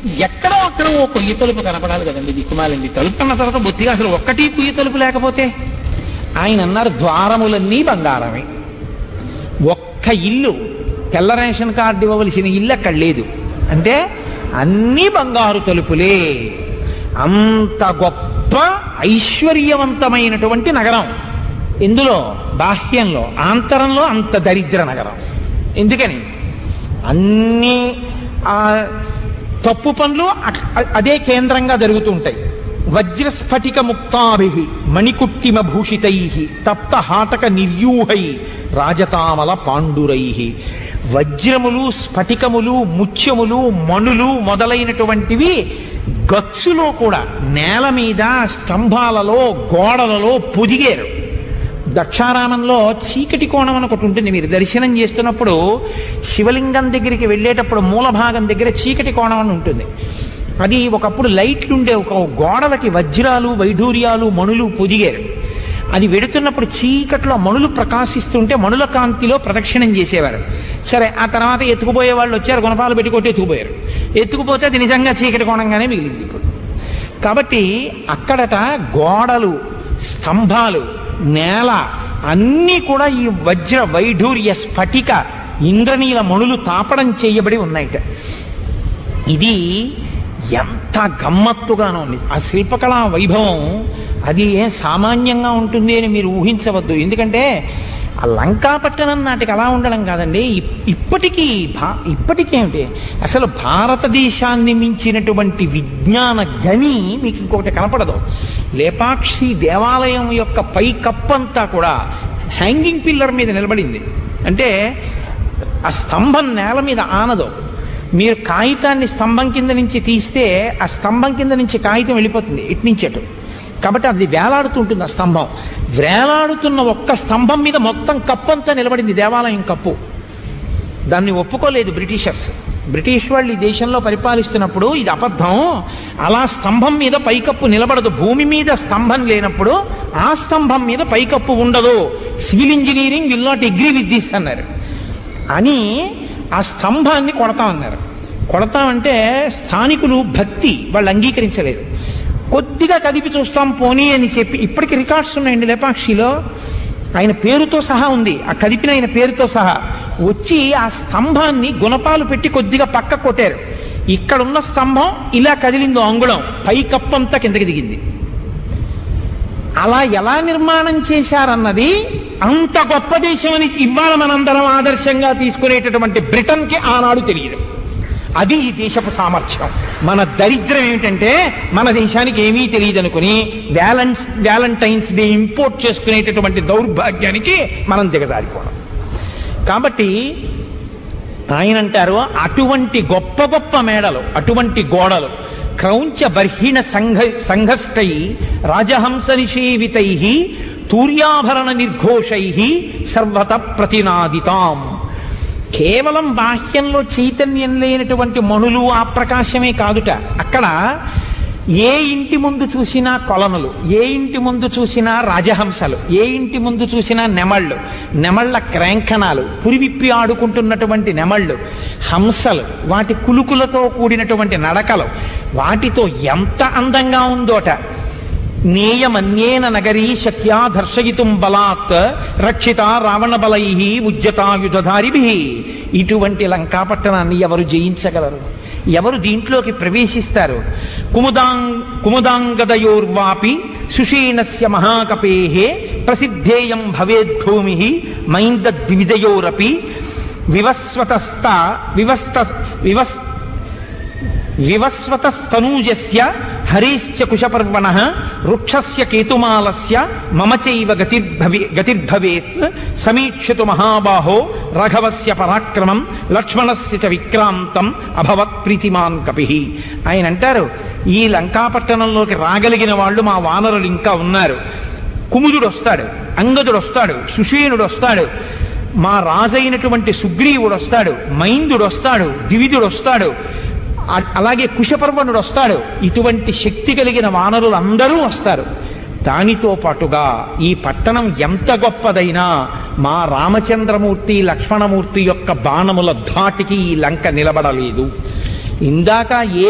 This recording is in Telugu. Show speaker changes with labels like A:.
A: ఎక్కడో అక్కడ ఓ కొయ్యి తలుపు కనపడాలి కదండి దిక్కుమాలండి తలుపు అన్న తర్వాత బొత్తిగా అసలు ఒక్కటి కొయ్యి తలుపు లేకపోతే ఆయన అన్నారు ద్వారములన్నీ బంగారమే ఒక్క ఇల్లు తెల్ల రేషన్ కార్డు ఇవ్వవలసిన ఇల్లు అక్కడ లేదు అంటే అన్ని బంగారు తలుపులే అంత గొప్ప ఐశ్వర్యవంతమైనటువంటి నగరం ఇందులో బాహ్యంలో ఆంతరంలో అంత దరిద్ర నగరం ఎందుకని అన్ని ఆ తప్పు పనులు అట్- అదే కేంద్రంగా జరుగుతూ ఉంటాయి వజ్రస్ఫటిక ముక్తాభి మణికుట్టిమ భూషితై తప్త హాటక నిర్యూహై రాజతామల పాండురై వజ్రములు స్ఫటికములు ముత్యములు మణులు మొదలైనటువంటివి గచ్చులో కూడా నేల మీద స్తంభాలలో గోడలలో పొదిగారు దక్షారామంలో చీకటి కోణం అని ఒకటి ఉంటుంది మీరు దర్శనం చేస్తున్నప్పుడు శివలింగం దగ్గరికి వెళ్ళేటప్పుడు మూల భాగం దగ్గర చీకటి కోణం అని ఉంటుంది అది ఒకప్పుడు లైట్లు ఉండే ఒక గోడలకి వజ్రాలు వైఢూర్యాలు మణులు పొదిగారు అది వెడుతున్నప్పుడు చీకట్లో మణులు ప్రకాశిస్తుంటే మణుల కాంతిలో ప్రదక్షిణం చేసేవారు సరే ఆ తర్వాత ఎత్తుకుపోయే వాళ్ళు వచ్చారు గుణపాలు పెట్టి కొట్టి ఎత్తుకుపోయారు ఎత్తుకుపోతే అది నిజంగా చీకటి కోణంగానే మిగిలింది ఇప్పుడు కాబట్టి అక్కడట గోడలు స్తంభాలు నేల అన్నీ కూడా ఈ వజ్ర వైఢూర్య స్ఫటిక ఇంద్రనీల మణులు తాపడం చేయబడి ఉన్నాయిట ఇది ఎంత గమ్మత్తుగానో ఉంది ఆ శిల్పకళా వైభవం అది ఏం సామాన్యంగా ఉంటుంది అని మీరు ఊహించవద్దు ఎందుకంటే ఆ లంకాపట్టణం నాటికి అలా ఉండడం కాదండి ఇప్- ఇప్పటికీ భా ఇప్పటికేమిటి అసలు భారతదేశాన్ని మించినటువంటి విజ్ఞాన గని మీకు ఇంకొకటి కనపడదు లేపాక్షి దేవాలయం యొక్క పై కప్పంతా కూడా హ్యాంగింగ్ పిల్లర్ మీద నిలబడింది అంటే ఆ స్తంభం నేల మీద ఆనదు మీరు కాగితాన్ని స్తంభం కింద నుంచి తీస్తే ఆ స్తంభం కింద నుంచి కాగితం వెళ్ళిపోతుంది ఇటు నుంచి అటు కాబట్టి అది వేలాడుతుంటుంది ఆ స్తంభం వేలాడుతున్న ఒక్క స్తంభం మీద మొత్తం కప్పంతా నిలబడింది దేవాలయం కప్పు దాన్ని ఒప్పుకోలేదు బ్రిటిషర్స్ బ్రిటిష్ వాళ్ళు ఈ దేశంలో పరిపాలిస్తున్నప్పుడు ఇది అబద్ధం అలా స్తంభం మీద పైకప్పు నిలబడదు భూమి మీద స్తంభం లేనప్పుడు ఆ స్తంభం మీద పైకప్పు ఉండదు civil engineering will not agree with this అన్నారు అని ఆ స్తంభాన్ని కొడతామన్నారు కొడతామంటే స్థానికులు భక్తి వాళ్ళు అంగీకరించలేదు కొద్దిగా కదిపి చూస్తాం పోనీ అని చెప్పి ఇప్పటికి రికార్డ్స్ ఉన్నాయండి లేపాక్షిలో ఆయన పేరుతో సహా ఉంది ఆ కదిపిన ఆయన పేరుతో సహా వచ్చి ఆ స్తంభాన్ని గుణపాలు పెట్టి కొద్దిగా పక్క కొట్టారు ఇక్కడున్న స్తంభం ఇలా కదిలిందో అంగుళం పై కప్పంతా కిందకి దిగింది అలా ఎలా నిర్మాణం చేశారన్నది అంత గొప్ప దేశం అని ఇవాళ మనందరం ఆదర్శంగా తీసుకునేటటువంటి బ్రిటన్కి ఆనాడు తెలియదు అది ఈ దేశపు సామర్థ్యం మన దరిద్రం ఏమిటంటే మన దేశానికి ఏమీ తెలియదు అనుకుని వ్యాలెన్స్ వ్యాలంటైన్స్ డే ఇంపోర్ట్ చేసుకునేటటువంటి దౌర్భాగ్యానికి మనం దిగజారిపోవడం కాబట్టి ఆయన అంటారు అటువంటి గొప్ప గొప్ప మేడలు అటువంటి గోడలు క్రౌంచ బర్హిణ సంఘ సంఘస్థై రాజహంస నిషేవితై తూర్యాభరణ నిర్ఘోషై సర్వత ప్రతినాదితాం కేవలం బాహ్యంలో చైతన్యం లేనటువంటి మణులు ఆ ప్రకాశమే కాదుట అక్కడ ఏ ఇంటి ముందు చూసినా కొలనులు ఏ ఇంటి ముందు చూసినా రాజహంసలు ఏ ఇంటి ముందు చూసినా నెమళ్ళు నెమళ్ళ క్రేంకణాలు పురివిప్పి ఆడుకుంటున్నటువంటి నెమళ్ళు హంసలు వాటి కులుకులతో కూడినటువంటి నడకలు వాటితో ఎంత అందంగా ఉందోట నేయమన్యేన నగరీ శక్యా దర్శయితుం బలాత్ రక్షిత రావణ బలై ఉజ్జతాయుధారిభి ఇటువంటి లంకాపట్టణాన్ని ఎవరు జయించగలరు ఎవరు దీంట్లోకి ప్రవేశిస్తారు కుముదాంగ్ కుముదాంగదయోర్వాపి సుషీణస్య మహాకపే ప్రసిద్ధేయం భవేద్భూమి మైందద్వివిధయోరపి వివస్వతస్థ వివస్త వివస్ వివస్వతస్తనూజస్య హరీశ్చ కుశపర్వణ వృక్షస్య కేతుమాలస్య మమ చైవ గతిర్భవే గతిర్భవేత్ సమీక్షతు మహాబాహో రఘవస్య పరాక్రమం లక్ష్మణస్య చ విక్రాంతం అభవత్ ప్రీతిమాన్ కపి ఆయన అంటారు ఈ లంకాపట్టణంలోకి రాగలిగిన వాళ్ళు మా వానరులు ఇంకా ఉన్నారు కుముదుడు వస్తాడు అంగదుడు వస్తాడు సుషేణుడు వస్తాడు మా రాజైనటువంటి సుగ్రీవుడు వస్తాడు మైందుడు వస్తాడు దివిదుడు వస్తాడు అ- అలాగే కుశపర్వణుడు వస్తాడు ఇటువంటి శక్తి కలిగిన వానరులు అందరూ వస్తారు దానితో పాటుగా ఈ పట్టణం ఎంత గొప్పదైనా మా రామచంద్రమూర్తి లక్ష్మణమూర్తి యొక్క బాణముల ధాటికి ఈ లంక నిలబడలేదు ఇందాక ఏ